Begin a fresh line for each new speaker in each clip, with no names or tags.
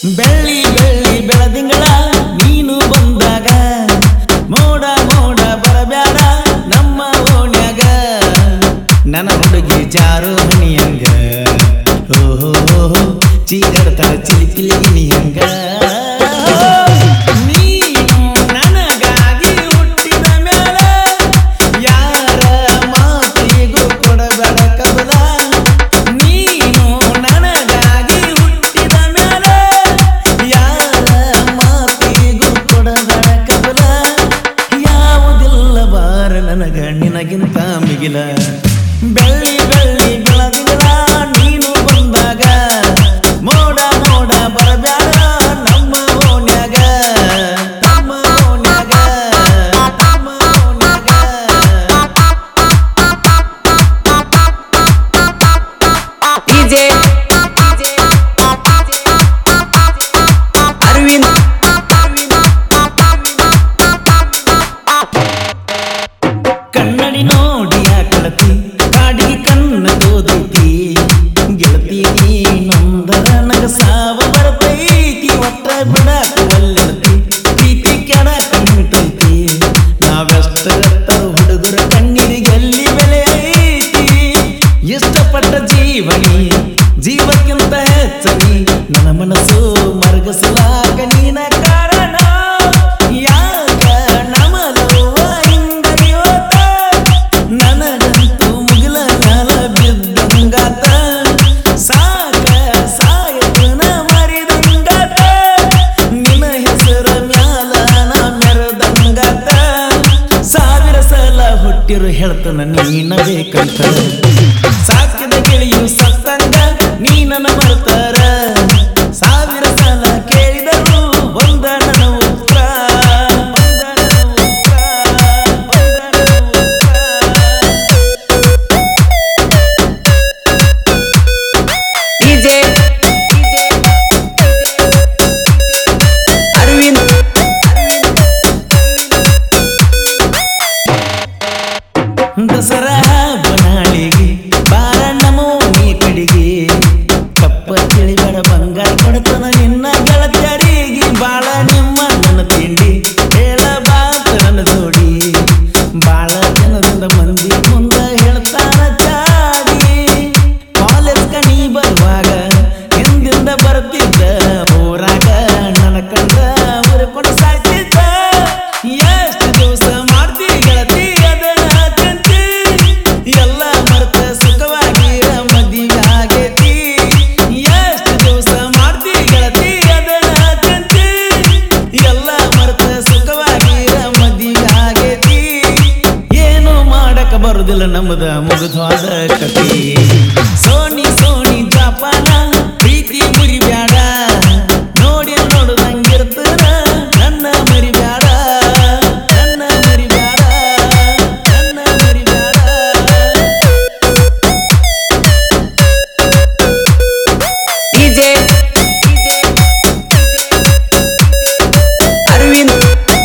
ಬೆಳ್ಳಿ ಬೆಳ್ಳಿ ಬೆಳದಿಂಗಳ ನೀನು ಬಂದಾಗ ಮೋಡ ಮೋಡ ಬರಬ್ಯಾಡ ನಮ್ಮ ಓಣ್ಯಾಗ ನನ್ನ ಹುಡುಗಿ ಜಾರು ಹಣಿಯಂಗ ಓಹೋ ಚೀಗಡ್ತಾರ ಚಿಲಿ ಚಿಲಿಗಿನಿ ಹಂಗ ನೀನು ನನಗಾಗಿ ಹುಟ್ಟಿದ ಮ್ಯಾಲ ಯಾರ ಮಾತಿಗೂ ಕೊಡಬೇಡ ಕಬಲ ನೀನು ನನಗಾಗಿ ಹುಟ್ಟಿದ ಮ್ಯಾಲ ಯಾರ ಮಾತಿಗೂ ಕೊಡಬೇಡ ಕಬಲ ಯಾವುದಿಲ್ಲ ಬಾರ ನನಗ ನಿನಗಿಂತ ಮಿಗಿಲ ಬೆಳ್ಳಿ ಬೆಳ್ಳಿ ಬೆಳದಿಂಗಳ ನೀನು ಬಂದಾಗ ಮೋಡ ಮೋಡ ಬರಬ್ಯಾಡ ನಮ್ಮ ಓಣ್ಯಾಗ ನಮ್ಮ ಓಣ್ಯಾಗ ನಮ್ಮ ಓಣ್ಯಾಗ
DJ ಅರವಿಂದ್
ಕನ್ನಡಿ ನೋಡಿ ಕಳತಿ ಕಾಡಿಗೆ ಕಣ್ಣ ತೋದೈತಿ ಗೆಳತಿ ನೀನೊಂದರ ನಗ ಸಾವ ಬರ್ತೈತಿ ಒಟ್ಟ ಬಿಡಾಕ ಒಲ್ಲತಿ ಪ್ರೀತಿ ಕೆಡಕ ಮಿಟೈತಿ ನಾವೆಷ್ಟ ಹುಡುಗರ ಕಣ್ಣೀರಿಗೆ ಎಲ್ಲಿ ಬೆಲೆ ಐತಿ ಇಷ್ಟಪಟ್ಟ ಜೀವನಿ ಜೀವಕ್ಕಿಂತ ಹೆಚ್ಚನಿ ನನ್ನ ಮನಸ್ಸು ಮರಗಸಲಾಗ ನೀನ ಕಾರಣ ಯಾಕ ನಮಲುವ ಹಿಂಗರಿಯೋತ ನನಗಂತೂ ಮುಗಿಲ ಮ್ಯಾಲ ಬಿದ್ದಂಗಾತ ಸಾಕ ಸಾಯತನ ಮರಿದಂಗಾತ ನಿನ್ನ ಹೆಸರ ಮ್ಯಾಲ ನಾ ಮೆರೆದಂಗಾತ ಸಾವಿರ ಸಲ ಹುಟ್ಟಿರು ಹೇಳ್ತನ ನೀನ ಬೇಕಂತ ಸಾಕಿದ ಗಿಳಿಯು ಸತ್ತಂಗ ನೀ ನನ್ನ ಮರ್ತಾರ ಸಾವಿರ ಸಲ ಕೇಳಿದರು ಒಂದ ನನ್ನ ಉತ್ತರ ಒಂದ ನನ್ನ ಉತ್ತರ, ಒಂದ ನನ್ನ ಉತ್ತರ.
DJ ಅರವಿಂದ್
ದಸರಾ ಬನಾಳಿಗೆ ಬಾರ ನಮೋ ನೀ ಕಡಿಗೆ ಕಪ್ಪ ತಿಳಿಬೇಡ ಬಂಗಾರ ಕೊಡ್ತನ ನಿನ್ನ ಗೆಳತಿಯರಿಗೆ ಬಾಳ ನಿಮ್ಮ ನನ್ನ ತಿಂಡಿ ಹೇಳಬಾರ್ದು ನನ್ನ ಜೋಡಿ ಬಾಳ ಜನದಿಂದ ಮಂದಿ ಮುಂದ ಹೇಳ್ತಾನ ಚಾಡಿ ಕಾಲೇಜ್ ಕಣಿ ಬರುವಾಗ ಹಿಂದಿಂದ ಬರ್ತಿದ್ದ ಊರಾಗ ನನ್ನ ಕಂಡ ಉರ್ಕೊಂಡು ಸಾಯ್ತಿದ್ದ ಎಷ್ಟು ದಿವಸ ಮಾಡ್ತಿ ಗೆಳತಿ ಅದನ್ನ ಚಂತಿ ಎಲ್ಲ ಮರ್ತ ಸುಖವಾಗಿರ ಮದುವೆ ಆಗೈತಿ ಎಷ್ಟು ದಿವಸ ಮಾಡ್ತಿ ಗೆಳತಿ ಅದನ್ನ ಚಂತಿ ಎಲ್ಲ ಮರ್ತ ಸುಖವಾಗಿರ ಮದುವೆ ಆಗೈತಿ ಏನು ಮಾಡಕ ಬರುದಿಲ್ಲ ನಮ್ಮದ ಮುಗಿದ್ವಾದ ಕತಿ ಸೋನಿ ಸೋನಿ ಜಾಪಾನ ಪ್ರೀತಿ ಮುರಿಬ್ಯಾಡ ನೋಡಿ ನೋಡುದಂಗಿರ್ತನ ನನ್ನ ಮರಿಬ್ಯಾಡ ನನ್ನ ಮರಿಬ್ಯಾಡ ನನ್ನ ಮರಿಬ್ಯಾಡ
DJ ಅರವಿಂದ್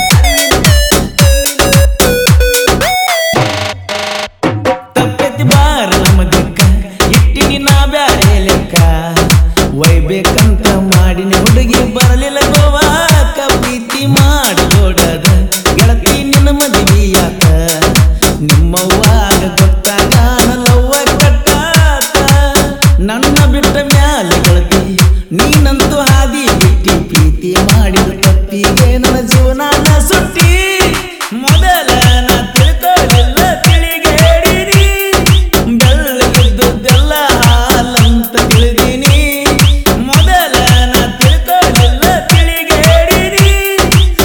ತಪ್ಪೆತ್ತಿ ಬಾರ ನಮ್ಮ ದಿಕ್ಕ ಇಟ್ಟಿನಿ ನಾ ಬ್ಯಾರೆ ಲೆಕ್ಕ ಒಯ್ಬೇಕಂತ ಮಾಡಿನ ಹುಡುಗಿ ಬರಲಿಲ್ಲ ಗೋವಾಕ ಪ್ರೀತಿ ಮಾಡಿ ಓಡದ ಗೆಳತಿ ನಿನ್ನ ಮದುವೆಯಾತ ನಿಮ್ಮವ್ವಾಗ ಗೊತ್ತಾಗ ಲವ್ವ ಕಟ್ಟಾತ ನನ್ನ ಬಿಟ್ಟ ಮ್ಯಾಲ ಗೆಳತಿ ನೀನಂತೂ ಹಾದಿ ಬಿಟ್ಟಿ ಪ್ರೀತಿ ಮಾಡಿದ ತಪ್ಪಿಗೆ ನನ್ನ ಜೀವನಾನ ಸುಟ್ಟಿ ಮೊದಲ ನಾ ತಿಳ್ಕೊಳ್ಳಿಲ್ಲ ತಿಳಿಗೇಡಿನಿ ಬೆಳ್ಳಗಿದ್ದುದೆಲ್ಲ ಹಾಲಂತ ತಿಳಿದೀನಿ ಮೊದಲ ನಾ ತಿಳ್ಕೊಳ್ಳಿಲ್ಲ ತಿಳಿಗೇಡಿನಿ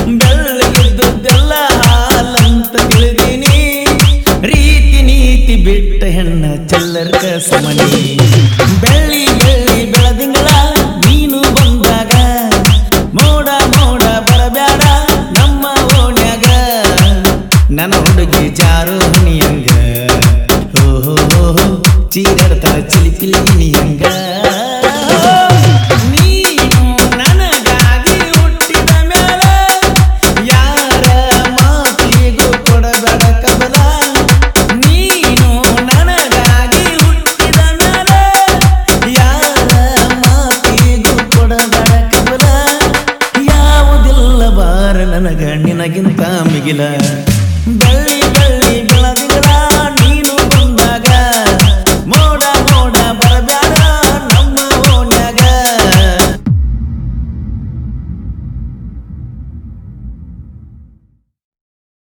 ನನಗ ನಿನಗಿಂತ ಮಿಗಿಲ ಬೆಳ್ಳಿ